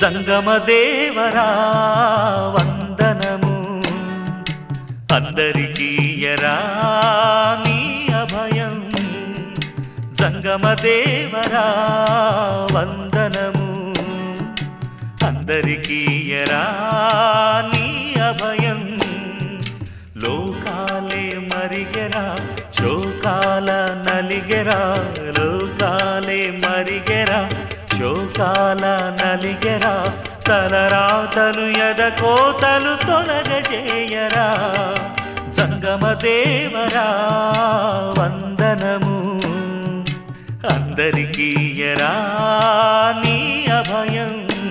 జంగమదేవరా వందనము అందరికీ ఎరా నీ అభయం జంగమదేవరా వందనము అందరికీ ఎరా నీ అభయం లోకాలే మరిగెరా శోకాల నలిగెరా లోకాలే మరిగెరా శోకాల నలిగెరా తలరాతలు ఎదకోతలు తొలగజేయరా జంగమదేవరా వందనము అందరికీ ఎరా నీ అభయం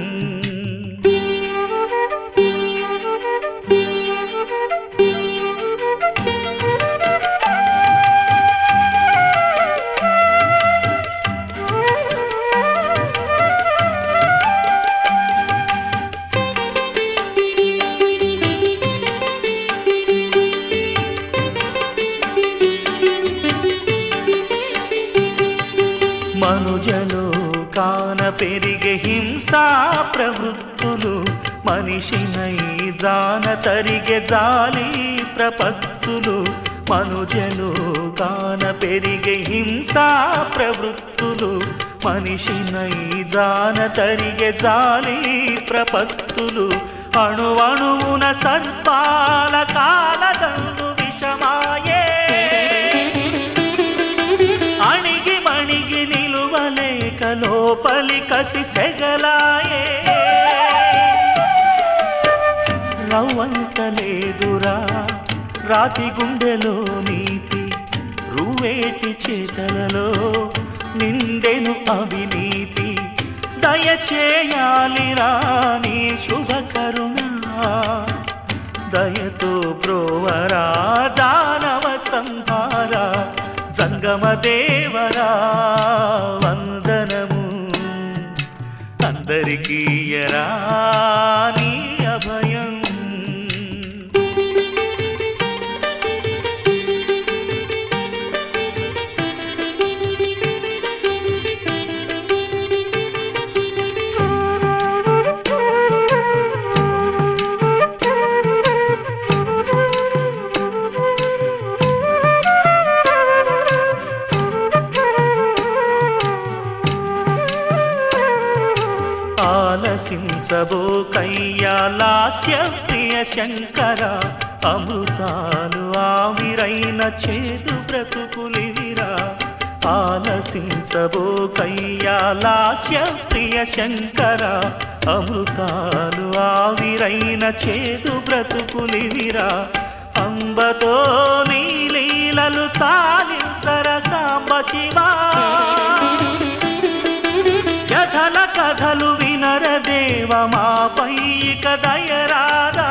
మనుజలో కాన పెరిగే హింసా ప్రవృత్తులు మనిషినై జాన తరిగే జాలి ప్రపత్తులు మనుజలో కాన పెరిగే హింసా ప్రవృత్తులు మనిషినై జాన తరిగే జాలి ప్రపత్తులు అణువణువున సర్పాల కాలదండు విషమాయే అణిగి మణిగి నిలువలేక లోపలి కసి సెగలాయే రవ్వంత లేదురా రాతి గుండెలో నీతి రువేటి చేతలలో నిండెను అవినీతి దయచేయాలిరా నీ శుభ కరుణ దయతో బ్రోవరా దానవ సంహార జంగమదేవరా వందనము అందరికీ ఎరా నీ అభయం ఆలసించబో కయ్యాలాస్య ప్రియ శంకర అమృతాలు ఆవిరైన చేదు బ్రతుకులివిరా ఆలసించబో కయ్యాలాస్య ప్రియ శంకర అమృతాలు ఆవిరైన చేదు బ్రతుకులివిరా అంబతో నీలీలలు చాలించర సాంబ శివా కథల కథలు వినర దేవ మాపై ఇక దయరాదా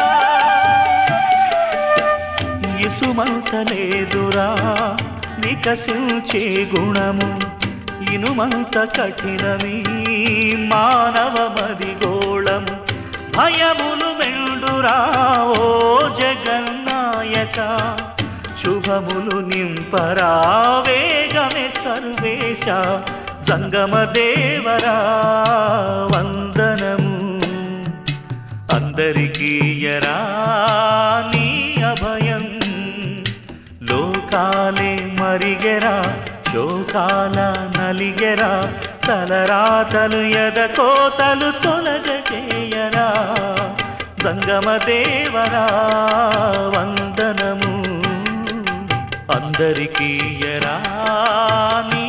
ఇసుమంత లేదురా వికసించే గుణము ఇనుమంత కఠినమి మానవ మదిగోళము భయములు మెండురా ఓ జగన్నాయక శుభములు నింపరా వేగమే సర్వేశ జంగమదేవరా వందనము అందరికీ ఎరా నీ అభయం లోకాలే మరిగెరా శోకాల నలిగెరా తలరాతలు ఎదకోతలు తొలగజేయరా జంగమదేవరా వందనము అందరికీ ఎరా నీ